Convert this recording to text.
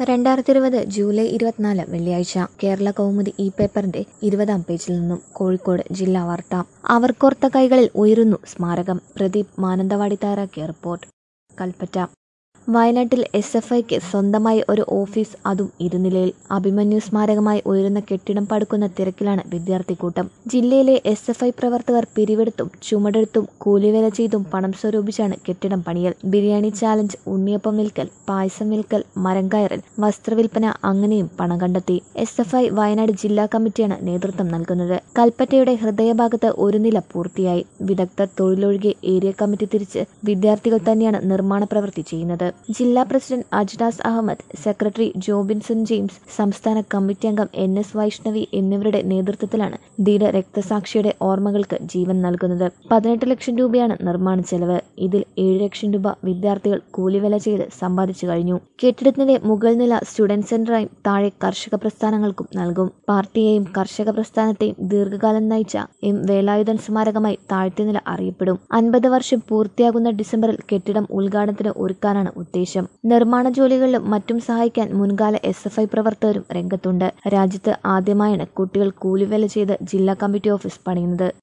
രണ്ടായിരത്തി ഇരുപത് ജൂലൈ ഇരുപത്തിനാല് വെള്ളിയാഴ്ച കേരള കൗമുദി ഇ പേപ്പറിന്റെ ഇരുപതാം പേജിൽ നിന്നും കോഴിക്കോട് ജില്ലാ വാർത്ത അവർക്കോർത്ത കൈകളിൽ ഉയരുന്നു സ്മാരകം പ്രദീപ് മാനന്തവാടി തയ്യാറാക്കിയ റിപ്പോർട്ട് കൽപ്പറ്റ വയനാട്ടിൽ എസ് എഫ് ഐക്ക് സ്വന്തമായി ഒരു ഓഫീസ് അതും ഇരുനിലയിൽ അഭിമന്യു സ്മാരകമായി ഉയരുന്ന കെട്ടിടം പടുക്കുന്ന തിരക്കിലാണ് വിദ്യാർത്ഥിക്കൂട്ടം ജില്ലയിലെ എസ് എഫ് ഐ പ്രവർത്തകർ പിരിവെടുത്തും ചുമടെടുത്തും കൂലിവേല ചെയ്തും പണം സ്വരൂപിച്ചാണ് കെട്ടിടം പണിയൽ ബിരിയാണി ചാലഞ്ച് ഉണ്ണിയപ്പം വിൽക്കൽ പായസം വിൽക്കൽ മരം കയറൽ വസ്ത്രവിൽപ്പന അങ്ങനെയും പണം കണ്ടെത്തി എസ് എഫ് ഐ വയനാട് ജില്ലാ കമ്മിറ്റിയാണ് നേതൃത്വം നൽകുന്നത് കൽപ്പറ്റയുടെ ഹൃദയഭാഗത്ത് ഒരു നില പൂർത്തിയായി വിദഗ്ധ തൊഴിലൊഴികെ ഏരിയ കമ്മിറ്റി തിരിച്ച് വിദ്യാർത്ഥികൾ തന്നെയാണ് നിർമ്മാണ പ്രവൃത്തി ചെയ്യുന്നത് ജില്ലാ പ്രസിഡന്റ് അജ്നാസ് അഹമ്മദ് സെക്രട്ടറി ജോബിൻസൺ ജെയിംസ് സംസ്ഥാന കമ്മിറ്റി അംഗം എൻ എസ് വൈഷ്ണവി എന്നിവരുടെ നേതൃത്വത്തിലാണ് ധീര രക്തസാക്ഷിയുടെ ഓർമ്മകൾക്ക് ജീവൻ നൽകുന്നത് പതിനെട്ട് ലക്ഷം രൂപയാണ് നിർമ്മാണ ചെലവ് ഇതിൽ ഏഴ് ലക്ഷം രൂപ വിദ്യാർത്ഥികൾ കൂലിവില ചെയ്ത് സമ്പാദിച്ചു കഴിഞ്ഞു കെട്ടിടത്തിന്റെ മുകൾ നില സ്റ്റുഡന്റ് സെന്ററായും താഴെ കർഷക പ്രസ്ഥാനങ്ങൾക്കും നൽകും പാർട്ടിയെയും കർഷക പ്രസ്ഥാനത്തെയും ദീർഘകാലം നയിച്ച എം വേലായുധൻ സ്മാരകമായി താഴ്ത്തിനില അറിയപ്പെടും അൻപത് വർഷം പൂർത്തിയാകുന്ന ഡിസംബറിൽ കെട്ടിടം ഉദ്ഘാടനത്തിന് ഒരുക്കാനാണ് ഉദ്ദേശം നിർമ്മാണ ജോലികളിലും മറ്റും സഹായിക്കാൻ മുൻകാല എസ് എഫ് ഐ പ്രവർത്തകരും രംഗത്തുണ്ട് രാജ്യത്ത് ആദ്യമായാണ് കുട്ടികൾ കൂലിവേല ചെയ്ത് ജില്ലാ കമ്മിറ്റി ഓഫീസ് പണിയുന്നത്